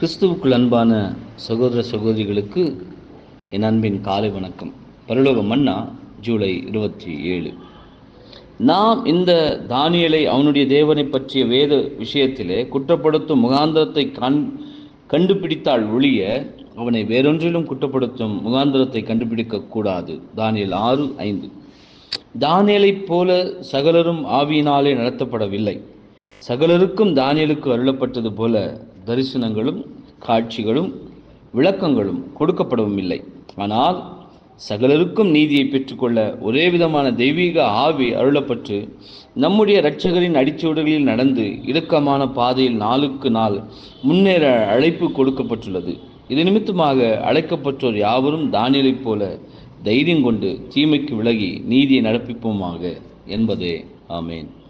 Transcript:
கிறிஸ்துவுக்குள் அன்பான சகோதர சகோதரிகளுக்கு என் அன்பின் காலை வணக்கம் பரலோக மன்னா ஜூலை இருபத்தி ஏழு நாம் இந்த தானியலை அவனுடைய தேவனை பற்றிய வேத விஷயத்திலே குற்றப்படுத்தும் முகாந்திரத்தை கண் கண்டுபிடித்தால் ஒழிய அவனை வேறொன்றிலும் குற்றப்படுத்தும் முகாந்திரத்தை கண்டுபிடிக்க கூடாது தானியல் ஆறு ஐந்து தானியலைப் போல சகலரும் ஆவியினாலே நடத்தப்படவில்லை சகலருக்கும் தானியலுக்கு அருளப்பட்டது போல தரிசனங்களும் காட்சிகளும் விளக்கங்களும் கொடுக்கப்படவும் இல்லை ஆனால் சகலருக்கும் நீதியை பெற்றுக்கொள்ள ஒரே விதமான தெய்வீக ஆவி அருளப்பட்டு நம்முடைய இரட்சகரின் அடிச்சுவடுகளில் நடந்து இறுக்கமான பாதையில் நாளுக்கு நாள் முன்னேற அழைப்பு கொடுக்கப்பட்டுள்ளது இது நிமித்தமாக அழைக்கப்பட்டோர் யாவரும் தானியலைப் போல தைரியம் கொண்டு தீமைக்கு விலகி நீதியை நடப்பிப்போமாக என்பதே ஆமேன்